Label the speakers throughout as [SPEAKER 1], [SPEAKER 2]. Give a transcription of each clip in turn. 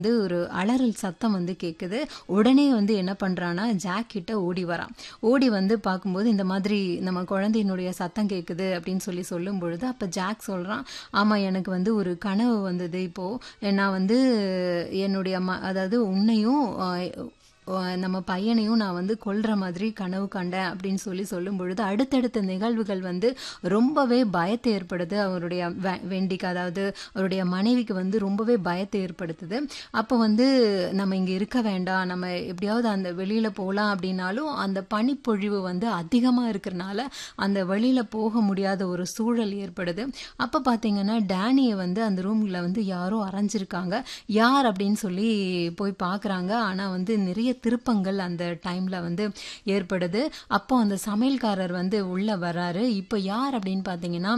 [SPEAKER 1] வந்து ஒரு அலறல் சத்தம் வந்து கேட்குது உடனே வந்து என்ன பண்றான்னா ஜாக் கிட்ட ஓடி வரான் ஓடி வந்து பார்க்கும்போது இந்த மாதிரி நம்ம குழந்தையினுடைய சத்தம் கேட்குது அப்படின்னு சொல்லி சொல்லும் பொழுது அப்போ ஜாக் சொல்றான் ஆமா எனக்கு வந்து ஒரு கனவு வந்தது இப்போ நான் வந்து என்னுடைய ம அதாவது உன்னையும் ஆஹ், ஆஹ், நம்ம பையனையும் நான் வந்து கொல்ற மாதிரி கனவு கண்டேன் அப்படின்னு சொல்லி சொல்லும் பொழுது அடுத்தடுத்த நிகழ்வுகள் வந்து ரொம்பவே பயத்தை ஏற்படுது அவருடைய வெ- வெண்டிக்கு அதாவது அவருடைய மனைவிக்கு வந்து ரொம்பவே பயத்தை ஏற்படுத்துது அப்போ வந்து நம்ம இங்கே இருக்க வேண்டாம் நம்ம எப்படியாவது அந்த வெளியில் போகலாம் அப்படின்னாலும் அந்த பனிப்பொழிவு வந்து அதிகமாக இருக்கிறனால அந்த வெளியில் போக முடியாத ஒரு சூழல் ஏற்படுது அப்போ பார்த்தீங்கன்னா டேனியை வந்து அந்த ரூமில் வந்து யாரோ அரைஞ்சிருக்காங்க யார் அப்படின்னு சொல்லி போய் பார்க்குறாங்க ஆனால் வந்து நிறைய திருப்பங்கள் அந்த டைமில் வந்து ஏற்படுது அப்போ அந்த சமையல்காரர் வந்து உள்ளே வராரு இப்போ யார் அப்படின்னு பார்த்தீங்கன்னா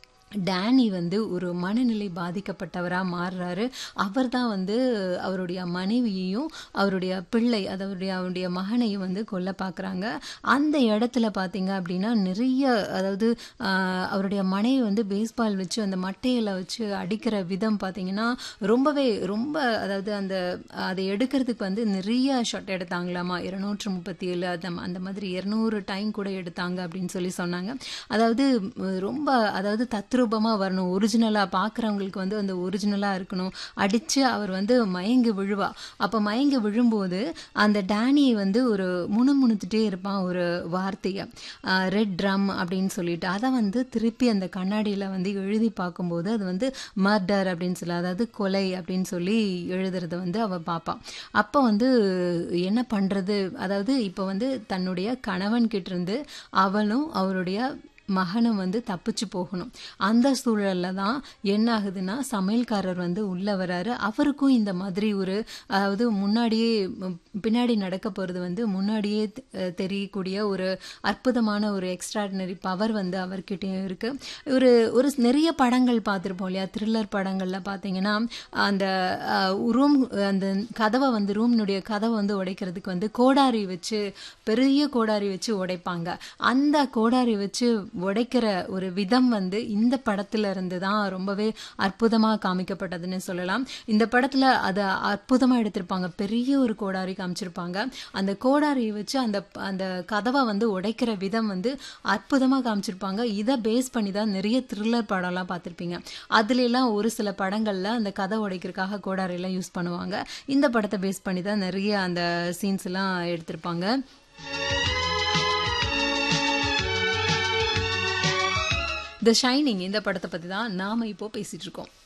[SPEAKER 1] டேனி வந்து ஒரு மனநிலை பாதிக்கப்பட்டவராக மாறுறாரு அவர் தான் வந்து அவருடைய மனைவியையும் அவருடைய பிள்ளை அதாவது அவருடைய மகனையும் வந்து கொல்ல பார்க்குறாங்க அந்த இடத்துல பார்த்தீங்க அப்படின்னா நிறைய அதாவது ஆஹ், அவருடைய மனைவி வந்து பேஸ்பால் வச்சு அந்த மட்டையில வச்சு அடிக்கிற விதம் பார்த்தீங்கன்னா ரொம்பவே ரொம்ப அதாவது அந்த அதை எடுக்கிறதுக்கு வந்து நிறைய ஷாட் எடுத்தாங்களாமா இருநூற்று முப்பத்தி ஏழு அந்த அந்த மாதிரி இருநூறு டைம் கூட எடுத்தாங்க அப்படின்னு சொல்லி சொன்னாங்க அதாவது ம், ரொம்ப அதாவது தத்ரூபமா வரணும் ஒரிஜினலா பார்க்குறவங்களுக்கு வந்து அந்த ஒரிஜினலா இருக்கணும் அடிச்சு அவர் வந்து மயங்கி விழுவா அப்ப மயங்கி விழும்போது அந்த டேனியை வந்து ஒரு முணுமுணுத்துட்டே இருப்பான் ஒரு வார்த்தையை ரெட் ட்ரம் அப்படின்னு சொல்லிட்டு அதை வந்து திருப்பி அந்த கண்ணாடியில வந்து எழுதி பார்க்கும்போது அது வந்து மர்டர் அப்படின்னு சொல்லி அதாவது கொலை அப்படின்னு சொல்லி எழுதுறத வந்து அவ பார்ப்பான் அப்போ வந்து என்ன பண்றது அதாவது இப்போ வந்து தன்னுடைய கணவன் கிட்ட இருந்து அவளும் அவருடைய மகனும் வந்து தப்பிச்சு போகணும் அந்த சூழல்ல தான் என்ன ஆகுதுன்னா சமையல்காரர் வந்து உள்ள வராரு அவருக்கும் இந்த மாதிரி ஒரு அதாவது முன்னாடியே ம், பின்னாடி நடக்க போறது வந்து முன்னாடியே தெ- அஹ் தெரியக்கூடிய ஒரு அற்புதமான ஒரு எக்ஸ்ட்ராடினரி பவர் வந்து அவர்கிட்டயும் இருக்கு ஒரு ஒரு நிறைய படங்கள் பார்த்துருப்போம் இல்லையா த்ரில்லர் படங்கள்ல பார்த்தீங்கன்னா அந்த ரூம் அந்த கதவை வந்து ரூமினுடைய கதவை வந்து உடைக்கிறதுக்கு வந்து கோடாரி வச்சு பெரிய கோடாரி வச்சு உடைப்பாங்க அந்த கோடாரி வச்சு உடைக்கிற ஒரு விதம் வந்து இந்த படத்துல இருந்து தான் ரொம்பவே அற்புதமா காமிக்கப்பட்டதுன்னு சொல்லலாம் இந்த படத்துல அதை அற்புதமா எடுத்திருப்பாங்க பெரிய ஒரு கோடாரி காமிச்சிருப்பாங்க அந்த கோடாரியை வச்சு அந்த அந்த கதவை வந்து உடைக்கிற விதம் வந்து அற்புதமா காமிச்சிருப்பாங்க இதை பேஸ் பண்ணி தான் நிறைய த்ரில்லர் படம்லாம் பார்த்திருப்பீங்க அதுல எல்லாம் ஒரு சில படங்கள்ல அந்த கதை உடைக்கிறதுக்காக கோடாரி எல்லாம் யூஸ் பண்ணுவாங்க இந்த படத்தை பேஸ் பண்ணி தான் நிறைய அந்த சீன்ஸ் எல்லாம் எடுத்திருப்பாங்க த ஷைனிங் இந்த படத்தை பத்தி தான் நாம இப்போ பேசிட்டு இருக்கோம்